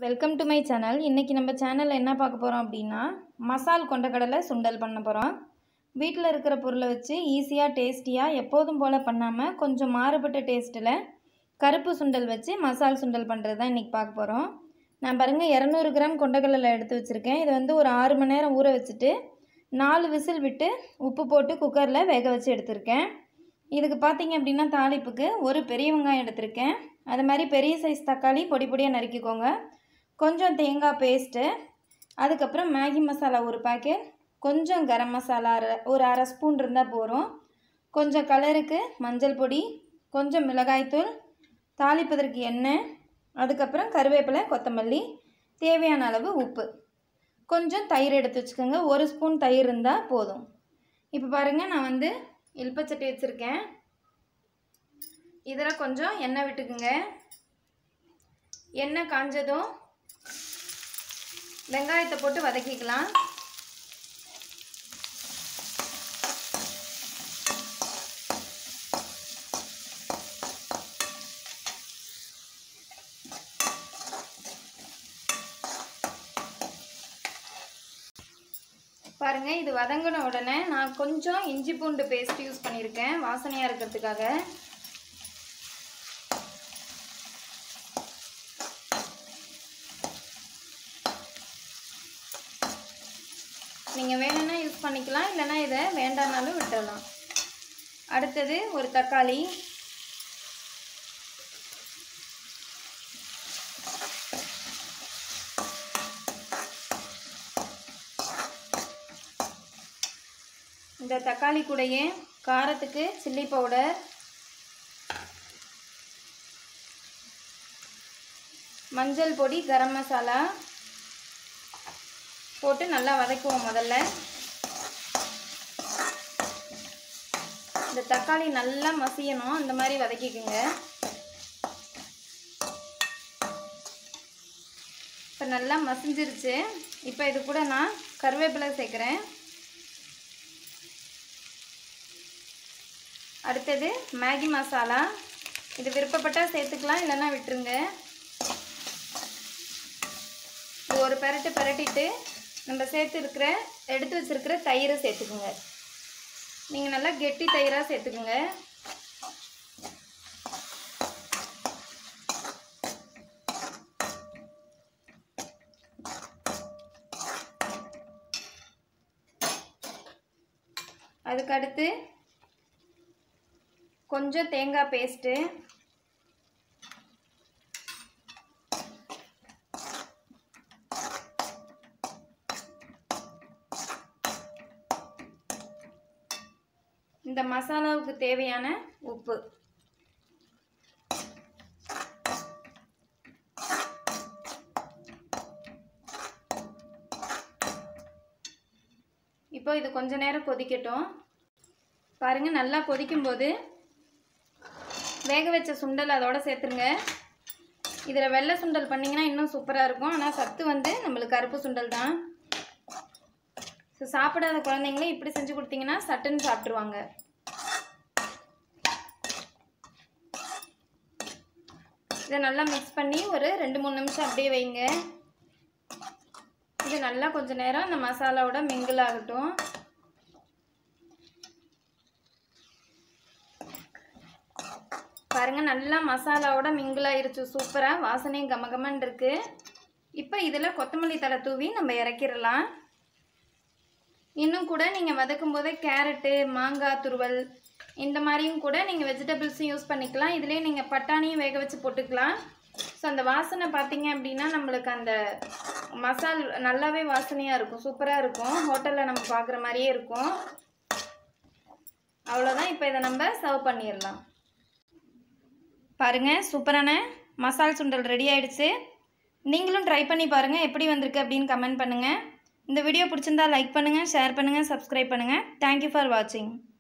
welcome to my channel இன்றைக்கி நம்ம சேனலில் என்ன பார்க்க போகிறோம் அப்படின்னா மசால் கொண்டக்கடலை சுண்டல் பண்ண போகிறோம் வீட்டில் இருக்கிற பொருளை வச்சு ஈஸியாக டேஸ்டியாக எப்போதும் போல் பண்ணாமல் கொஞ்சம் மாறுபட்ட டேஸ்ட்டில் கருப்பு சுண்டல் வச்சு மசால் சுண்டல் பண்ணுறது தான் இன்றைக்கி பார்க்க போகிறோம் நான் பாருங்கள் இரநூறு கிராம் கொண்டக்கடலை எடுத்து வச்சுருக்கேன் இது வந்து ஒரு ஆறு மணி நேரம் ஊற வச்சுட்டு நாலு விசில் விட்டு உப்பு போட்டு குக்கரில் வேக வச்சு எடுத்திருக்கேன் இதுக்கு பார்த்தீங்க அப்படின்னா தாளிப்புக்கு ஒரு பெரிய வெங்காயம் எடுத்திருக்கேன் அது மாதிரி பெரிய சைஸ் தக்காளி பொடி பொடியாக நறுக்கிக்கோங்க கொஞ்சம் தேங்காய் பேஸ்ட்டு அதுக்கப்புறம் மேகி மசாலா ஒரு பாக்கெட் கொஞ்சம் கரம் மசாலா அரை ஒரு அரை ஸ்பூன் இருந்தால் போதும் கொஞ்சம் கலருக்கு மஞ்சள் பொடி கொஞ்சம் மிளகாய்த்தூள் தாளிப்பதற்கு எண்ணெய் அதுக்கப்புறம் கருவேப்பிலை கொத்தமல்லி தேவையான அளவு உப்பு கொஞ்சம் தயிர் எடுத்து வச்சுக்கோங்க ஒரு ஸ்பூன் தயிர் இருந்தால் போதும் இப்போ பாருங்கள் நான் வந்து இல்பச்சட்டி வச்சுருக்கேன் இதில் கொஞ்சம் எண்ணெய் விட்டுக்குங்க எண்ணெய் காஞ்சதும் வெங்காயத்தை போட்டு வதக்கிக்கலாம் பாருங்கள் இது வதங்கின உடனே நான் கொஞ்சம் இஞ்சி பூண்டு பேஸ்ட் யூஸ் பண்ணியிருக்கேன் வாசனையாக இருக்கிறதுக்காக நீங்கள் வேணும்னா யூஸ் பண்ணிக்கலாம் இல்லைன்னா இதை வேண்டானாலும் விட்டுடலாம் அடுத்தது ஒரு தக்காளி இந்த தக்காளி கூடயே காரத்துக்கு சில்லி பவுடர் மஞ்சள் பொடி கரம் மசாலா போட்டு நல்லா வதக்குவோம் முதல்ல இந்த தக்காளி நல்லா மசியணும் அந்த மாதிரி வதக்கிக்குங்க இப்போ நல்லா மசிஞ்சிருச்சு இப்போ இது கூட நான் கருவேப்பிலை சேர்க்குறேன் அடுத்தது மேகி மசாலா இது விருப்பப்பட்டால் சேர்த்துக்கலாம் இல்லைன்னா விட்டுருங்க இது ஒரு பெரட்டு பெரட்டிட்டு நம்ம சேர்த்து இருக்கிற எடுத்து வச்சுருக்கிற தயிரை சேர்த்துக்குங்க நீங்கள் நல்லா கெட்டி தயிராக சேர்த்துக்குங்க அதுக்கடுத்து கொஞ்சம் தேங்காய் பேஸ்ட்டு இந்த மசாலாவுக்கு தேவையான உப்பு இப்போ இது கொஞ்ச நேரம் கொதிக்கட்டும் பாருங்கள் நல்லா கொதிக்கும்போது வேக வச்ச சுண்டல் அதோட சேர்த்துருங்க இதில் வெள்ளை சுண்டல் பண்ணிங்கன்னா இன்னும் சூப்பராக இருக்கும் ஆனால் சத்து வந்து நம்மளுக்கு கருப்பு சுண்டல் தான் ஸோ சாப்பிடாத குழந்தைங்களே இப்படி செஞ்சு கொடுத்தீங்கன்னா சட்டுன்னு சாப்பிட்ருவாங்க இதை நல்லா மிக்ஸ் பண்ணி ஒரு ரெண்டு மூணு நிமிஷம் அப்படியே வைங்க இது நல்லா கொஞ்ச நேரம் அந்த மசாலாவோட மிங்கிள் ஆகட்டும் பாருங்கள் நல்லா மசாலாவோட மிங்கிள் ஆயிருச்சு சூப்பராக வாசனையும் கமகமன் இருக்குது இப்போ இதில் கொத்தமல்லி தலை தூவி நம்ம இறக்கிடலாம் இன்னும் கூட நீங்கள் வதக்கும் போதே கேரட்டு மாங்காய் துருவல் இந்த மாதிரியும் கூட நீங்கள் வெஜிடபிள்ஸும் யூஸ் பண்ணிக்கலாம் இதுலேயே நீங்கள் பட்டாணியும் வேக வச்சு போட்டுக்கலாம் ஸோ அந்த வாசனை பார்த்தீங்க அப்படின்னா நம்மளுக்கு அந்த மசால் நல்லாவே வாசனையாக இருக்கும் சூப்பராக இருக்கும் ஹோட்டலில் நம்ம பார்க்குற மாதிரியே இருக்கும் அவ்வளோதான் இப்போ இதை நம்ம சர்வ் பண்ணிடலாம் பாருங்கள் சூப்பரான மசால் சுண்டல் ரெடி ஆயிடுச்சு நீங்களும் ட்ரை பண்ணி பாருங்கள் எப்படி வந்திருக்கு அப்படின்னு கமெண்ட் பண்ணுங்கள் இந்த வீடியோ பிடிச்சிருந்தா லைக் பண்ணுங்கள் ஷேர் பண்ணுங்கள் சப்ஸ்கிரைப் பண்ணுங்கள் தேங்க்யூ ஃபார் வாட்சிங்